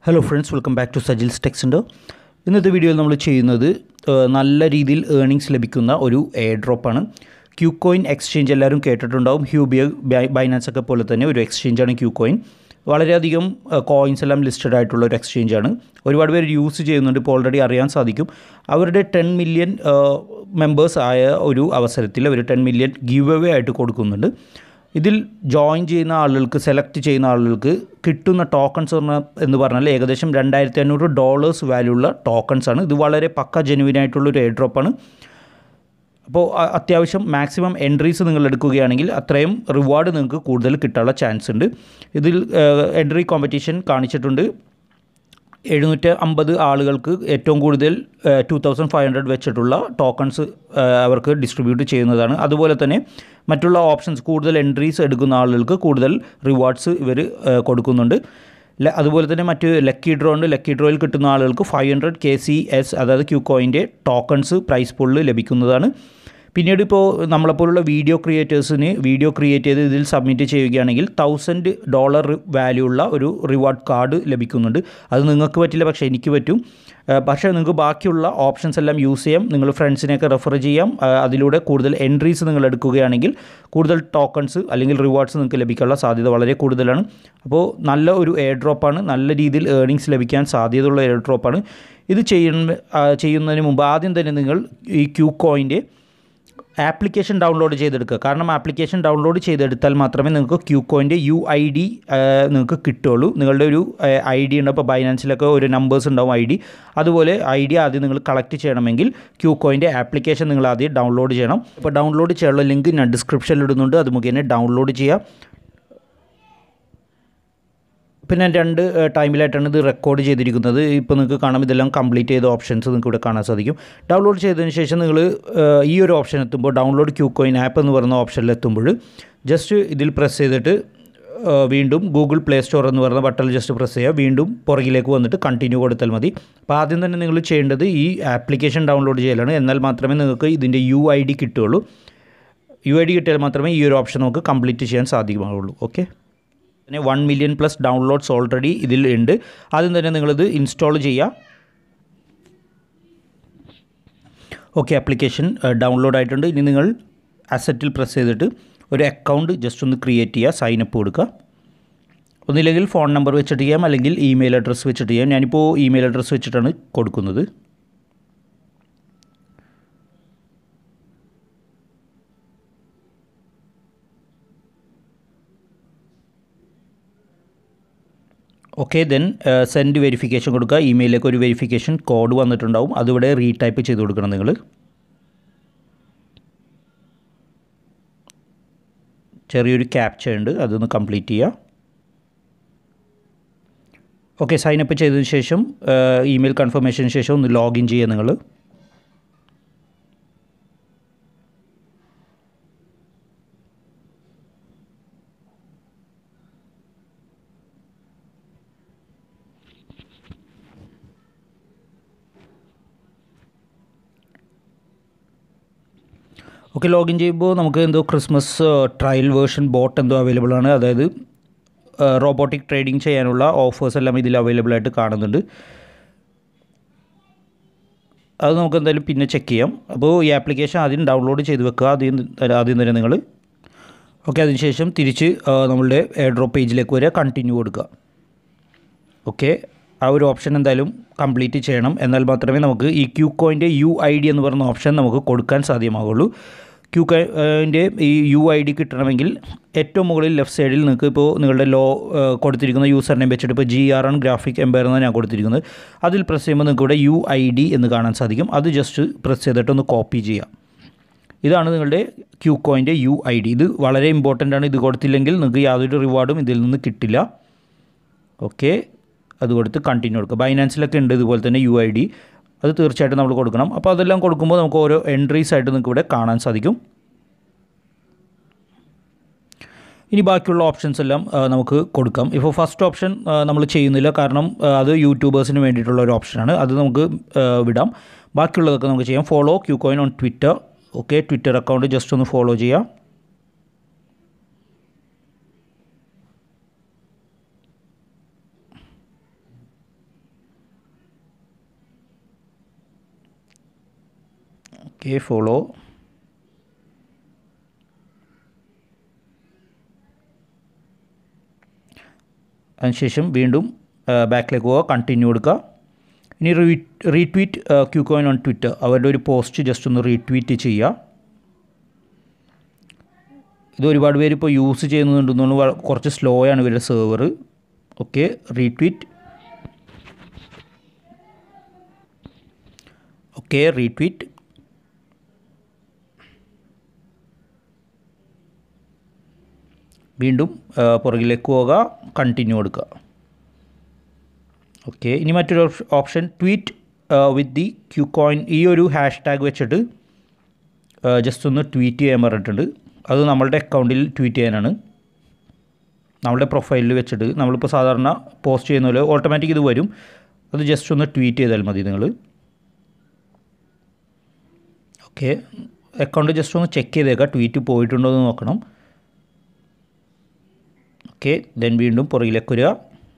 hello friends welcome back to Sajil's ടെക്സിൻ്റെ ഇന്നത്തെ വീഡിയോയിൽ നമ്മൾ ചെയ്യുന്നത് ഏഹ്, നല്ല രീതിയിൽ ഏണിങ്സ് ലഭിക്കുന്ന ഒരു എയർ ഡ്രോപ്പാണ് ക്യൂ കോയിൻ എക്സ്ചേഞ്ച് എല്ലാവരും കേട്ടിട്ടുണ്ടാവും ഹ്യൂബിയ ബൈനാൻസ് ഒക്കെ പോലെ തന്നെ ഒരു എക്സ്ചേഞ്ചാണ് ക്യൂ കോയിൻ വളരെയധികം കോയിൻസ് എല്ലാം ലിസ്റ്റഡ് ആയിട്ടുള്ള ഒരു എക്സ്ചേഞ്ചാണ് ഒരുപാട് പേര് യൂസ് ചെയ്യുന്നുണ്ട് ഇപ്പോൾ ഓൾറെഡി അറിയാൻ സാധിക്കും അവരുടെ ടെൻ മില്യൺ മെമ്പേഴ്സ് ആയ ഒരു അവസരത്തിൽ അവർ ടെൻ മില്യൺ ഗീവ് അവേ ആയിട്ട് കൊടുക്കുന്നുണ്ട് ഇതിൽ ജോയിൻ ചെയ്യുന്ന ആളുകൾക്ക് സെലക്ട് ചെയ്യുന്ന ആളുകൾക്ക് കിട്ടുന്ന ടോക്കൺസ് പറഞ്ഞ എന്ന് പറഞ്ഞാൽ ഏകദേശം രണ്ടായിരത്തി അഞ്ഞൂറ് ഡോളേഴ്സ് വാല്യൂ ഉള്ള ടോക്കൺസ് ആണ് ഇത് വളരെ പക്ക ജെനുവിൻ ആയിട്ടുള്ള ഒരു എയർ ഡ്രോപ്പാണ് അപ്പോൾ അ- അത്യാവശ്യം മാക്സിമം എൻട്രീസ് നിങ്ങൾ എടുക്കുകയാണെങ്കിൽ അത്രയും റിവാർഡ് നിങ്ങൾക്ക് കൂടുതൽ കിട്ടാനുള്ള ചാൻസ് ഉണ്ട് ഇതിൽ എൻട്രി കോമ്പറ്റീഷൻ കാണിച്ചിട്ടുണ്ട് എഴുന്നൂറ്റി അമ്പത് ആളുകൾക്ക് ഏറ്റവും കൂടുതൽ ടു തൗസൻഡ് ഫൈവ് ഹൺഡ്രഡ് വെച്ചിട്ടുള്ള ടോക്കൺസ് അവർക്ക് ഡിസ്ട്രിബ്യൂട്ട് ചെയ്യുന്നതാണ് അതുപോലെ തന്നെ മറ്റുള്ള ഓപ്ഷൻസ് കൂടുതൽ എൻട്രീസ് എടുക്കുന്ന ആളുകൾക്ക് കൂടുതൽ റിവാർഡ്സ് ഇവർ കൊടുക്കുന്നുണ്ട് ല- അതുപോലെ തന്നെ മറ്റ് ലക്കി ഡ്രോ ഉണ്ട് ലക്കി ഡ്രോയിൽ കിട്ടുന്ന ആളുകൾക്ക് five hundred K C S അതായത് ക്യൂ കോയിൻ്റെ ടോക്കൺസ് പ്രൈസ് പൂളിൽ ലഭിക്കുന്നതാണ് പിന്നീട് ഇപ്പോൾ നമ്മളെപ്പോലുള്ള വീഡിയോ ക്രിയേറ്റേഴ്സിന് വീഡിയോ ക്രിയേറ്റ് ചെയ്ത് ഇതിൽ സബ്മിറ്റ് ചെയ്യുകയാണെങ്കിൽ തൗസൻഡ് ഡോളർ വാല്യൂ ഉള്ള ഒരു റിവാർഡ് കാർഡ് ലഭിക്കുന്നുണ്ട് അത് നിങ്ങൾക്ക് പറ്റില്ല പക്ഷേ എനിക്ക് പറ്റും ആ, പക്ഷേ നിങ്ങൾക്ക് ബാക്കിയുള്ള ഓപ്ഷൻസ് എല്ലാം യൂസ് ചെയ്യാം നിങ്ങൾ ഫ്രണ്ട്സിനെയൊക്കെ റെഫർ ചെയ്യാം ആ, അതിലൂടെ കൂടുതൽ എൻട്രീസ് നിങ്ങൾ എടുക്കുകയാണെങ്കിൽ കൂടുതൽ ടോക്കൺസ് അല്ലെങ്കിൽ റിവാർഡ്സ് നിങ്ങൾക്ക് ലഭിക്കാനുള്ള സാധ്യത വളരെ കൂടുതലാണ് അപ്പോൾ നല്ല ഒരു എയർ ഡ്രോപ്പാണ് നല്ല രീതിയിൽ ഏർണിങ്സ് ലഭിക്കാൻ സാധ്യതയുള്ള എയർ ഡ്രോപ്പാണ് ഇത് ചെയ്യുന്ന ആ, ചെയ്യുന്നതിന് മുമ്പ് ആദ്യം തന്നെ നിങ്ങൾ ഈ ക്യൂ കോയിൻ്റെ ആപ്ലിക്കേഷൻ ഡൗൺലോഡ് ചെയ്തെടുക്കുക കാരണം ആപ്ലിക്കേഷൻ ഡൗൺലോഡ് ചെയ്തെടുത്താൽ മാത്രമേ നിങ്ങൾക്ക് ക്യൂ കോയിൻ്റെ യു ഐ ഡി നിങ്ങൾക്ക് കിട്ടുള്ളൂ നിങ്ങളുടെ ഒരു ഐ ഡി ഉണ്ട് അപ്പോൾ ബൈനാൻസിലൊക്കെ ഒരു നമ്പേഴ്സ് ഉണ്ടാവും ഐ ഡി അതുപോലെ ഐ ഡി ആദ്യം നിങ്ങൾ കളക്ട് ചെയ്യണമെങ്കിൽ ക്യൂ കോയിൻ്റെ ആപ്ലിക്കേഷൻ നിങ്ങൾ ആദ്യം ഡൗൺലോഡ് ചെയ്യണം അപ്പോൾ ഡൗൺലോഡ് ചെയ്യാനുള്ള ലിങ്ക് ഞാൻ ഡിസ്ക്രിപ്ഷനിൽ ഇടുന്നുണ്ട് അത് മുഖേന ഡൗൺലോഡ് ചെയ്യുക പിന്നെ രണ്ട് ഏഹ്, ടൈമിലായിട്ടാണ് ഇത് റെക്കോർഡ് ചെയ്തിരിക്കുന്നത് ഇപ്പോൾ നിങ്ങൾക്ക് കാണാം ഇതെല്ലാം കംപ്ലീറ്റ് ചെയ്ത ഓപ്ഷൻസ് നിങ്ങൾക്ക് ഇവിടെ കാണാൻ സാധിക്കും ഡൗൺലോഡ് ചെയ്തതിന് ശേഷം നിങ്ങൾ ഏഹ്, ഈ ഒരു ഓപ്ഷൻ എത്തുമ്പോൾ ഡൗൺലോഡ് ക്യൂ കോയിൻ ആപ്പ് എന്ന് പറയുന്ന ഓപ്ഷനിൽ എത്തുമ്പോൾ ജസ്റ്റ് ഇതിൽ പ്രസ് ചെയ്തിട്ട് ഏഹ്, വീണ്ടും ഗൂഗിൾ പ്ലേ സ്റ്റോർ എന്ന് പറയുന്ന ബട്ടണിൽ ജസ്റ്റ് പ്രസ് ചെയ്യുക വീണ്ടും പുറകിലേക്ക് വന്നിട്ട് കണ്ടിന്യൂ കൊടുത്താൽ മതി അപ്പോൾ ആദ്യം തന്നെ നിങ്ങൾ ചെയ്യേണ്ടത് ഈ ആപ്ലിക്കേഷൻ ഡൗൺലോഡ് ചെയ്യലാണ് എന്നാൽ മാത്രമേ നിങ്ങൾക്ക് ഇതിൻ്റെ യു ഐ ഡി കിട്ടുകയുള്ളൂ യു ഐ ഡി കിട്ടിയാൽ മാത്രമേ ഈ ഒരു ഓപ്ഷൻ നമുക്ക് കംപ്ലീറ്റ് ചെയ്യാൻ സാധിക്കുമാവുള്ളൂ ഓക്കെ പിന്നെ one million plus downloads already ഇതിൽ ഉണ്ട് ആദ്യം തന്നെ നിങ്ങളിത് ഇൻസ്റ്റാൾ ചെയ്യുക ഓക്കെ ആപ്ലിക്കേഷൻ ഡൗൺലോഡ് ആയിട്ടുണ്ട് ഇനി നിങ്ങൾ അസറ്റിൽ പ്രസ് ചെയ്തിട്ട് ഒരു അക്കൗണ്ട് ജസ്റ്റ് ഒന്ന് ക്രിയേറ്റ് ചെയ്യുക സൈൻ അപ്പ് കൊടുക്കുക ഒന്നില്ലെങ്കിൽ ഫോൺ നമ്പർ വെച്ചിട്ട് ചെയ്യാം അല്ലെങ്കിൽ ഇമെയിൽ അഡ്രസ്സ് വെച്ചിട്ട് ചെയ്യാം ഞാനിപ്പോൾ ഇമെയിൽ അഡ്രസ്സ് വെച്ചിട്ടാണ് കൊടുക്കുന്നത് ഓക്കെ ദെൻ സെൻഡ് വെരിഫിക്കേഷൻ കൊടുക്കുക ഇമെയിലേക്ക് ഒരു വെരിഫിക്കേഷൻ കോഡ് വന്നിട്ടുണ്ടാവും അതിവിടെ റീടൈപ്പ് ചെയ്ത് കൊടുക്കണം നിങ്ങൾ ചെറിയൊരു ക്യാപ്ച ഉണ്ട് അതൊന്ന് കംപ്ലീറ്റ് ചെയ്യുക ഓക്കെ സൈൻ അപ്പ് ചെയ്തതിന് ശേഷം ഇമെയിൽ കൺഫർമേഷന് ശേഷം ഒന്ന് ലോഗിൻ ചെയ്യുക നിങ്ങൾ ഓക്കെ ലോഗിൻ ചെയ്യുമ്പോൾ നമുക്ക് എന്തോ ക്രിസ്മസ് ട്രയൽ വേർഷൻ ബോട്ട് എന്തോ അവൈലബിൾ ആണ് അതായത് റോബോട്ടിക് ട്രേഡിംഗ് ചെയ്യാനുള്ള ഓഫേഴ്സ് എല്ലാം ഇതിൽ അവൈലബിൾ ആയിട്ട് കാണുന്നുണ്ട് അത് നമുക്ക് എന്തായാലും പിന്നെ ചെക്ക് ചെയ്യാം അപ്പോൾ ഈ ആപ്ലിക്കേഷൻ ആദ്യം ഡൗൺലോഡ് ചെയ്ത് വെക്കുക ആദ്യം ആദ്യം തന്നെ നിങ്ങൾ ഓക്കെ അതിനുശേഷം തിരിച്ച് ആ, നമ്മളുടെ എയർ ഡ്രോപ്പ് പേജിലേക്ക് വരിക കണ്ടിന്യൂ കൊടുക്കുക ഓക്കെ ആ ഒരു ഓപ്ഷൻ എന്തായാലും കംപ്ലീറ്റ് ചെയ്യണം എന്നാൽ മാത്രമേ നമുക്ക് ഈ ക്യൂ കോയിൻ്റെ യു ഐ ഡി എന്ന് പറയുന്ന ഓപ്ഷൻ നമുക്ക് കൊടുക്കാൻ സാധ്യമാകുള്ളൂ ക്യൂ കോയിൻ്റെ ഈ യു ഐ ഡി കിട്ടണമെങ്കിൽ ഏറ്റവും മുകളിൽ ലെഫ്റ്റ് സൈഡിൽ നിങ്ങൾക്ക് ഇപ്പോൾ നിങ്ങളുടെ ലോ കൊടുത്തിരിക്കുന്ന യൂസർ നെയിം വെച്ചിട്ട് ഇപ്പോൾ G R N graphic empire എന്നാണ് ഞാൻ കൊടുത്തിരിക്കുന്നത് അതിൽ പ്രസ് ചെയ്യുമ്പോൾ നിങ്ങൾക്ക് ഇവിടെ യു ഐ ഡി എന്ന് കാണാൻ സാധിക്കും അത് ജസ്റ്റ് പ്രസ് ചെയ്തിട്ട് ഒന്ന് കോപ്പി ചെയ്യാം ഇതാണ് നിങ്ങളുടെ ക്യൂ കോയിൻ്റെ യു ഐ ഡി ഇത് വളരെ ഇമ്പോർട്ടൻ്റ് ആണ് ഇത് കൊടുത്തില്ലെങ്കിൽ നിങ്ങൾക്ക് യാതൊരു റിവാർഡും ഇതിൽ നിന്ന് കിട്ടില്ല ഓക്കെ അത് കൊടുത്ത് കണ്ടിന്യൂ കൊടുക്കുക ബൈനാൻസിലൊക്കെ ഉണ്ട് ഇതുപോലെ തന്നെ യു ഐ ഡി അത് തീർച്ചയായിട്ടും നമ്മൾ കൊടുക്കണം അപ്പോൾ അതെല്ലാം കൊടുക്കുമ്പോൾ നമുക്ക് ഓരോ എൻട്രീസ് ആയിട്ട് നിങ്ങൾക്ക് ഇവിടെ കാണാൻ സാധിക്കും ഇനി ബാക്കിയുള്ള ഓപ്ഷൻസ് എല്ലാം ആ, നമുക്ക് കൊടുക്കാം ഇപ്പോൾ ഫസ്റ്റ് ഓപ്ഷൻ നമ്മൾ ചെയ്യുന്നില്ല കാരണം ആ, അത് യൂട്യൂബേഴ്സിന് വേണ്ടിയിട്ടുള്ള ഒരു ഓപ്ഷനാണ് അത് നമുക്ക് ആ, വിടാം ബാക്കിയുള്ളതൊക്കെ നമുക്ക് ചെയ്യാം follow Q coin on Twitter okay Twitter account just ഒന്ന് ഫോളോ ചെയ്യാം ഓക്കെ ഫോളോ അതിനുശേഷം വീണ്ടും ബാക്കിലേക്ക് പോവുക കണ്ടിന്യൂ കൊടുക്കുക ഇനി re retweet Q coin on Twitter അവരുടെ ഒരു പോസ്റ്റ് ജസ്റ്റ് ഒന്ന് റീട്വീറ്റ് ചെയ്യുക ഇത് ഒരുപാട് പേര് ഇപ്പോൾ യൂസ് ചെയ്യുന്നുണ്ടെന്നു കുറച്ച് സ്ലോ ആണ് ഇവരുടെ server okay retweet okay retweet വീണ്ടും പുറകിലേക്ക് പോവുക കണ്ടിന്യൂ കൊടുക്കുക ഓക്കെ ഇനി മറ്റൊരു option tweet with the Q coin ഈ ഒരു ഹാഷ് ടാഗ് വെച്ചിട്ട് ജസ്റ്റ് ഒന്ന് ട്വീറ്റ് ചെയ്യാൻ പറഞ്ഞിട്ടുണ്ട് അത് നമ്മളുടെ അക്കൗണ്ടിൽ ട്വീറ്റ് ചെയ്യാനാണ് നമ്മളുടെ പ്രൊഫൈലിൽ വെച്ചിട്ട് നമ്മളിപ്പോൾ സാധാരണ പോസ്റ്റ് ചെയ്യുന്ന പോലെ ഓട്ടോമാറ്റിക് ഇത് വരും അത് ജസ്റ്റ് ഒന്ന് ട്വീറ്റ് ചെയ്താൽ മതി നിങ്ങൾ ഓക്കെ അക്കൗണ്ട് ജസ്റ്റ് ഒന്ന് ചെക്ക് ചെയ്തേക്കാം ട്വീറ്റ് പോയിട്ടുണ്ടോ എന്ന് നോക്കണം ഓക്കെ ദെൻ വീണ്ടും പുറകിലേക്ക് വരിക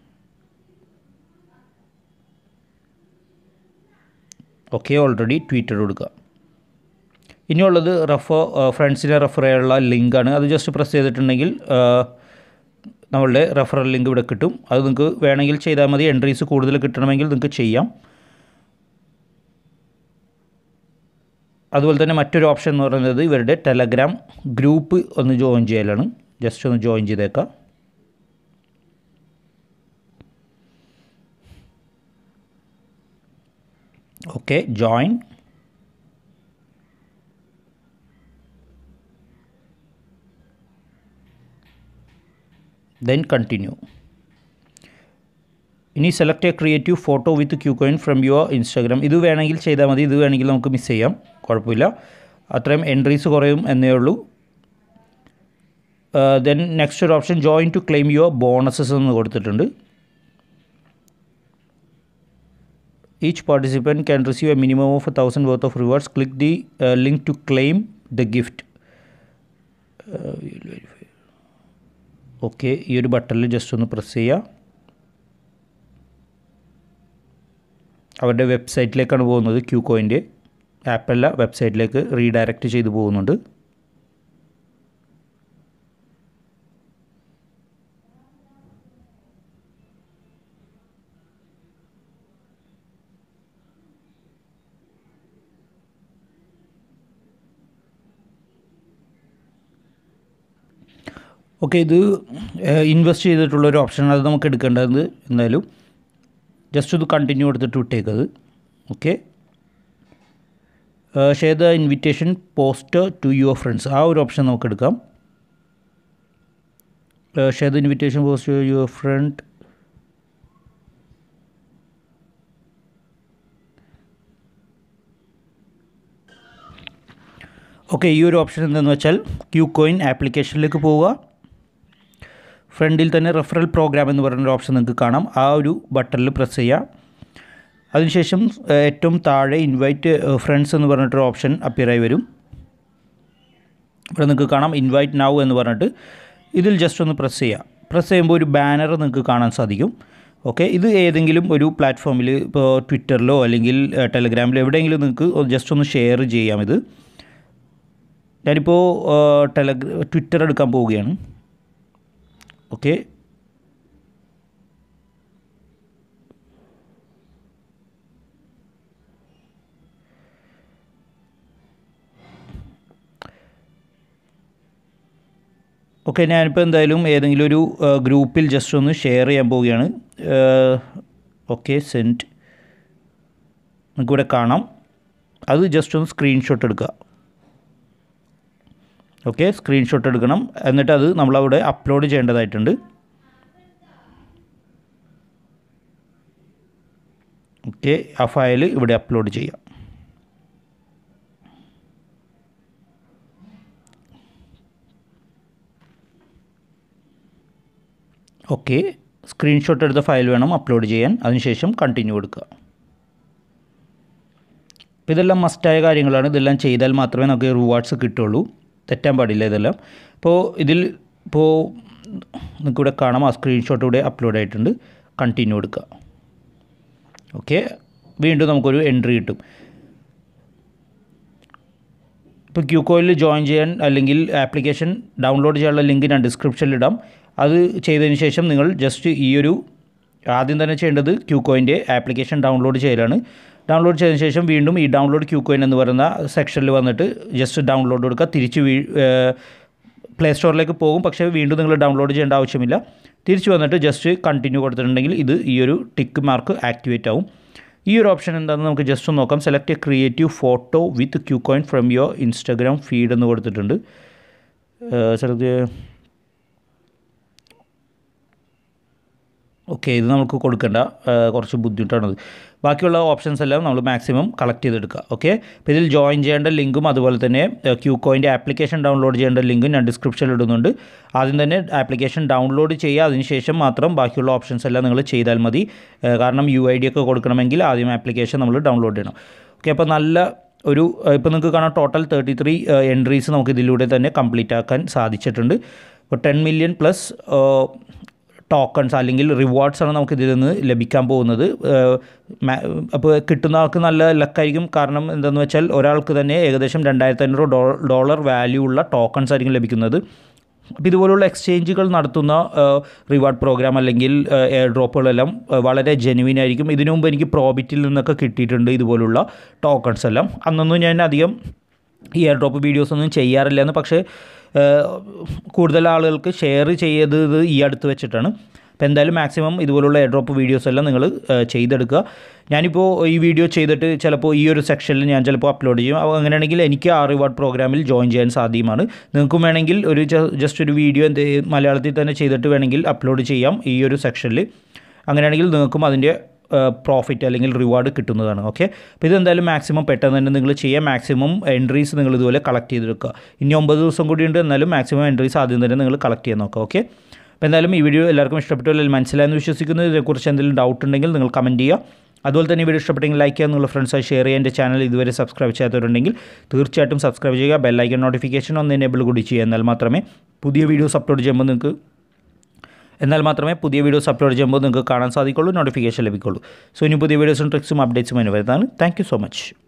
ഓക്കെ ഓൾറെഡി ട്വീറ്റഡ് കൊടുക്കുക ഇനിയുള്ളത് റെഫർ ഫ്രണ്ട്സിനെ റെഫർ ചെയ്യാനുള്ള ലിങ്കാണ് അത് ജസ്റ്റ് പ്രസ് ചെയ്തിട്ടുണ്ടെങ്കിൽ നമ്മളുടെ റെഫറൽ ലിങ്ക് ഇവിടെ കിട്ടും അത് നിങ്ങൾക്ക് വേണമെങ്കിൽ ചെയ്താൽ മതി എൻട്രീസ് കൂടുതൽ കിട്ടണമെങ്കിൽ നിങ്ങൾക്ക് ചെയ്യാം അതുപോലെ തന്നെ മറ്റൊരു ഓപ്ഷൻ എന്ന് പറയുന്നത് ഇവരുടെ ടെലഗ്രാം ഗ്രൂപ്പ് ഒന്ന് ജോയിൻ ചെയ്യലാണ് ജസ്റ്റ് ഒന്ന് ജോയിൻ ചെയ്തേക്കാം ഓക്കെ ജോയിൻ ദെൻ കണ്ടിന്യൂ ഇനി select a creative photo with Q coin from your Instagram ഇത് വേണമെങ്കിൽ ചെയ്താൽ മതി ഇത് വേണമെങ്കിൽ നമുക്ക് മിസ് ചെയ്യാം കുഴപ്പമില്ല അത്രയും എൻട്രീസ് കുറയും എന്നേ ഉള്ളൂ ദെൻ നെക്സ്റ്റ് ഒരു option join to claim your bonuses എന്ന് കൊടുത്തിട്ടുണ്ട് each participant can receive a minimum of a thousand worth of rewards click the uh, link to claim the gift okay ഈ ഒരു ബട്ടണിൽ ജസ്റ്റ് ഒന്ന് പ്രസ് ചെയ്യുക അവരുടെ വെബ്സൈറ്റിലേക്കാണ് പോകുന്നത് ക്യൂ കോയിൻ്റെ ആപ്പല്ല വെബ്സൈറ്റിലേക്ക് റീഡയറക്റ്റ് ചെയ്ത് പോകുന്നുണ്ട് ഓക്കെ ഇത് ഇൻവെസ്റ്റ് ചെയ്തിട്ടുള്ള ഒരു ഓപ്ഷനാണ് അത് നമുക്ക് എടുക്കേണ്ടത് എന്തായാലും ജസ്റ്റ് ഇത് കണ്ടിന്യൂ എടുത്തിട്ട് വിട്ടേക്കത് okay share the invitation poster to your friends ആ ഒരു ഓപ്ഷൻ നമുക്ക് എടുക്കാം share the invitation post to your friend okay ഈ ഒരു ഓപ്ഷൻ എന്താണെന്ന് വെച്ചാൽ ക്യൂ കോയിൻ ആപ്ലിക്കേഷനിലേക്ക് പോവുക ഫ്രണ്ടിൽ തന്നെ റെഫറൽ പ്രോഗ്രാം എന്ന് പറയുന്നൊരു ഓപ്ഷൻ നിങ്ങൾക്ക് കാണാം ആ ഒരു ബട്ടണിൽ പ്രസ് ചെയ്യുക അതിനുശേഷം ഏറ്റവും താഴെ ഇൻവൈറ്റ് ഫ്രണ്ട്സ് എന്ന് പറഞ്ഞിട്ടൊരു ഓപ്ഷൻ അപ്പിയറായി വരും ഇവിടെ നിങ്ങൾക്ക് കാണാം ഇൻവൈറ്റ് നൗ എന്ന് പറഞ്ഞിട്ട് ഇതിൽ ജസ്റ്റ് ഒന്ന് പ്രസ് ചെയ്യുക പ്രസ് ചെയ്യുമ്പോൾ ഒരു ബാനർ നിങ്ങൾക്ക് കാണാൻ സാധിക്കും ഓക്കെ ഇത് ഏതെങ്കിലും ഒരു പ്ലാറ്റ്ഫോമിൽ ഇപ്പോൾ ട്വിറ്ററിലോ അല്ലെങ്കിൽ ടെലഗ്രാമിലോ എവിടെയെങ്കിലും നിങ്ങൾക്ക് ജസ്റ്റ് ഒന്ന് ഷെയർ ചെയ്യാം ഇത് ഞാനിപ്പോൾ ടെലഗ്ര ട്വിറ്റർ എടുക്കാൻ പോവുകയാണ് ഓക്കെ ഓക്കെ ഞാനിപ്പോൾ എന്തായാലും ഏതെങ്കിലും ഒരു ഗ്രൂപ്പിൽ ജസ്റ്റ് ഒന്ന് ഷെയർ ചെയ്യാൻ പോവുകയാണ് ഓക്കെ സെൻറ്റ് നമുക്കിവിടെ കാണാം അത് ജസ്റ്റ് ഒന്ന് സ്ക്രീൻഷോട്ട് എടുക്കുക ഓക്കെ സ്ക്രീൻഷോട്ട് എടുക്കണം എന്നിട്ട് അത് നമ്മളവിടെ അപ്ലോഡ് ചെയ്യേണ്ടതായിട്ടുണ്ട് ഓക്കെ ആ ഫയൽ ഇവിടെ അപ്ലോഡ് ചെയ്യാം ഓക്കെ സ്ക്രീൻഷോട്ട് എടുത്ത ഫയൽ വേണം അപ്ലോഡ് ചെയ്യാൻ അതിനുശേഷം കണ്ടിന്യൂ കൊടുക്കുക അപ്പോൾ ഇതെല്ലാം മസ്റ്റായ കാര്യങ്ങളാണ് ഇതെല്ലാം ചെയ്താൽ മാത്രമേ നമുക്ക് റിവാർഡ്സ് കിട്ടുള്ളൂ തെറ്റാൻ പാടില്ല ഇതെല്ലാം ഇപ്പോൾ ഇതിൽ ഇപ്പോൾ നിങ്ങൾക്കിവിടെ കാണാം ആ സ്ക്രീൻഷോട്ട് ഇവിടെ അപ്ലോഡ് ആയിട്ടുണ്ട് കണ്ടിന്യൂ എടുക്കുക ഓക്കെ വീണ്ടും നമുക്കൊരു എൻട്രി കിട്ടും ഇപ്പോൾ ക്യൂ കോയിലിൽ ജോയിൻ ചെയ്യാൻ അല്ലെങ്കിൽ ആപ്ലിക്കേഷൻ ഡൗൺലോഡ് ചെയ്യാനുള്ള ലിങ്ക് ഞാൻ ഡിസ്ക്രിപ്ഷനിൽ ഇടാം അത് ചെയ്തതിന് ശേഷം നിങ്ങൾ ജസ്റ്റ് ഈ ഒരു ആദ്യം തന്നെ ചെയ്യേണ്ടത് ക്യൂ കോയിൻ്റെ ആപ്ലിക്കേഷൻ ഡൗൺലോഡ് ചെയ്യലാണ് ഡൗൺലോഡ് ചെയ്തതിന് ശേഷം വീണ്ടും ഈ ഡൗൺലോഡ് ക്യൂ കോയിൻ എന്ന് പറയുന്ന സെക്ഷനിൽ വന്നിട്ട് ജസ്റ്റ് ഡൗൺലോഡ് കൊടുക്കുക തിരിച്ച് വീ പ്ലേ സ്റ്റോറിലേക്ക് പോകും പക്ഷേ വീണ്ടും നിങ്ങൾ ഡൗൺലോഡ് ചെയ്യേണ്ട ആവശ്യമില്ല തിരിച്ച് വന്നിട്ട് ജസ്റ്റ് കണ്ടിന്യൂ കൊടുത്തിട്ടുണ്ടെങ്കിൽ ഇത് ഈ ഒരു ടിക്ക് മാർക്ക് ആക്ടിവേറ്റ് ആവും ഈ ഒരു ഓപ്ഷൻ എന്താണെന്ന് നമുക്ക് ജസ്റ്റ് ഒന്ന് നോക്കാം select a creative photo with Q coin from your Instagram feed എന്ന് കൊടുത്തിട്ടുണ്ട് സെലക്ട് ഓക്കെ ഇത് നമുക്ക് കൊടുക്കേണ്ട കുറച്ച് ബുദ്ധിമുട്ടാണത് ബാക്കിയുള്ള ഓപ്ഷൻസ് എല്ലാം നമ്മൾ മാക്സിമം കളക്ട് ചെയ്തെടുക്കുക ഓക്കെ അപ്പോൾ ഇതിൽ ജോയിൻ ചെയ്യേണ്ട ലിങ്കും അതുപോലെ തന്നെ ക്യൂ കോയിൻ്റെ ആപ്ലിക്കേഷൻ ഡൗൺലോഡ് ചെയ്യേണ്ട ലിങ്കും ഞാൻ ഡിസ്ക്രിപ്ഷനിൽ ഇടുന്നുണ്ട് ആദ്യം തന്നെ ആപ്ലിക്കേഷൻ ഡൗൺലോഡ് ചെയ്യുക അതിനുശേഷം മാത്രം ബാക്കിയുള്ള ഓപ്ഷൻസ് എല്ലാം നിങ്ങൾ ചെയ്താൽ മതി കാരണം യു ഐ ഡി ഒക്കെ കൊടുക്കണമെങ്കിൽ ആദ്യം ആപ്ലിക്കേഷൻ നമ്മൾ ഡൗൺലോഡ് ചെയ്യണം ഓക്കെ അപ്പോൾ നല്ല ഒരു ഇപ്പോൾ നിങ്ങൾക്ക് കാണാം ടോട്ടൽ തേർട്ടി ത്രീ എൻട്രീസ് നമുക്ക് ഇതിലൂടെ തന്നെ കംപ്ലീറ്റ് ആക്കാൻ സാധിച്ചിട്ടുണ്ട് ഇപ്പോൾ ടെൻ മില്യൺ പ്ലസ് ടോക്കൺസ് അല്ലെങ്കിൽ റിവാർഡ്സ് ആണ് നമുക്ക് ഇതിൽ നിന്ന് ലഭിക്കാൻ പോകുന്നത് അപ്പോൾ കിട്ടുന്ന ആൾക്ക് നല്ല ലക്കായിരിക്കും കാരണം എന്താണെന്ന് വെച്ചാൽ ഒരാൾക്ക് തന്നെ ഏകദേശം രണ്ടായിരത്തി അഞ്ഞൂറ് ഡോളർ വാല്യൂ ഉള്ള ടോക്കൺസ് ആയിരിക്കും ലഭിക്കുന്നത് അപ്പോൾ ഇതുപോലുള്ള എക്സ്ചേഞ്ചുകൾ നടത്തുന്ന റിവാർഡ് പ്രോഗ്രാം അല്ലെങ്കിൽ എയർ ഡ്രോപ്പുകളെല്ലാം വളരെ ജെനുവിൻ ആയിരിക്കും ഇതിനു മുമ്പ് എനിക്ക് പ്രോബിറ്റിൽ നിന്നൊക്കെ കിട്ടിയിട്ടുണ്ട് ഇതുപോലുള്ള ടോക്കൺസ് എല്ലാം അന്നൊന്നും ഞാൻ അധികം ഈ എയർ ഡ്രോപ്പ് വീഡിയോസ് ഒന്നും ചെയ്യാറില്ലെന്ന് പക്ഷേ കൂടുതൽ ആളുകൾക്ക് ഷെയർ ചെയ്തത് ഈ അടുത്ത് വെച്ചിട്ടാണ് അപ്പോൾ എന്തായാലും മാക്സിമം ഇതുപോലുള്ള എയർ ഡ്രോപ്പ് വീഡിയോസ് എല്ലാം നിങ്ങൾ ചെയ്തെടുക്കുക ഞാനിപ്പോൾ ഈ വീഡിയോ ചെയ്തിട്ട് ചിലപ്പോൾ ഈ ഒരു സെക്ഷനിൽ ഞാൻ ചിലപ്പോൾ അപ്ലോഡ് ചെയ്യും അപ്പോൾ അങ്ങനെയാണെങ്കിൽ എനിക്ക് ആ റിവാർഡ് പ്രോഗ്രാമിൽ ജോയിൻ ചെയ്യാൻ സാധ്യമാണ് നിങ്ങൾക്കും വേണമെങ്കിൽ ഒരു ജസ്റ്റ് ഒരു വീഡിയോ എന്ത് മലയാളത്തിൽ തന്നെ ചെയ്തിട്ട് വേണമെങ്കിൽ അപ്ലോഡ് ചെയ്യാം ഈ ഒരു സെക്ഷനിൽ അങ്ങനെയാണെങ്കിൽ നിങ്ങൾക്കും അതിൻ്റെ പ്രോഫിറ്റ് അല്ലെങ്കിൽ റിവാർഡ് കിട്ടുന്നതാണ് ഓക്കെ അപ്പോൾ ഇതെന്തായാലും മാക്സിമം പെട്ടെന്ന് തന്നെ നിങ്ങൾ ചെയ്യുക മാക്സിമം എൻട്രീസ് നിങ്ങൾ ഇതുപോലെ കളക്ട് ചെയ്തെടുക്കുക ഇനി ഒമ്പത് ദിവസം കൂടി ഉണ്ട് എന്നാലും മാക്സിമം എൻട്രീസ് ആദ്യം തന്നെ നിങ്ങൾ കളക്ട് ചെയ്യാൻ നോക്കുക ഓക്കെ അപ്പോൾ എന്തായാലും ഈ വീഡിയോ എല്ലാവർക്കും ഇഷ്ടപ്പെട്ടു അല്ലെങ്കിൽ മനസ്സിലായെന്ന് വിശ്വസിക്കുന്നു ഇതിനെക്കുറിച്ച് എന്തെങ്കിലും ഡൗട്ട് ഉണ്ടെങ്കിൽ നിങ്ങൾ കമൻറ്റ് ചെയ്യുക അതുപോലെ തന്നെ ഈ വീഡിയോ ഇഷ്ടപ്പെട്ടെങ്കിൽ ലൈക്ക് ചെയ്യുക നിങ്ങളുടെ ഫ്രണ്ട്സായി ഷെയർ ചെയ്യുക എൻ്റെ ചാനൽ ഇതുവരെ സബ്സ്ക്രൈബ് ചെയ്യാത്തവരുണ്ടെങ്കിൽ തീർച്ചയായിട്ടും സബ്സ്ക്രൈബ് ചെയ്യുക ബെല്ലൈക്കൺ നോട്ടിഫിക്കേഷൻ ഒന്ന് എനേബിൾ കൂടി ചെയ്യുക എന്നാൽ മാത്രമേ പുതിയ വീഡിയോസ് അപ്ലോഡ് ചെയ്യുമ്പോൾ നിങ്ങൾക്ക് എന്നാൽ മാത്രമേ പുതിയ വീഡിയോസ് അപ്ലോഡ് ചെയ്യുമ്പോൾ നിങ്ങൾക്ക് കാണാൻ സാധിക്കുള്ളൂ നോട്ടിഫിക്കേഷൻ ലഭിക്കുള്ളൂ സോ ഇനി പുതിയ വീഡിയോസും ട്രിക്സും അപ്ഡേറ്റ്സും അതിന് വരുന്നതാണ് താങ്ക് യു സോ മച്ച്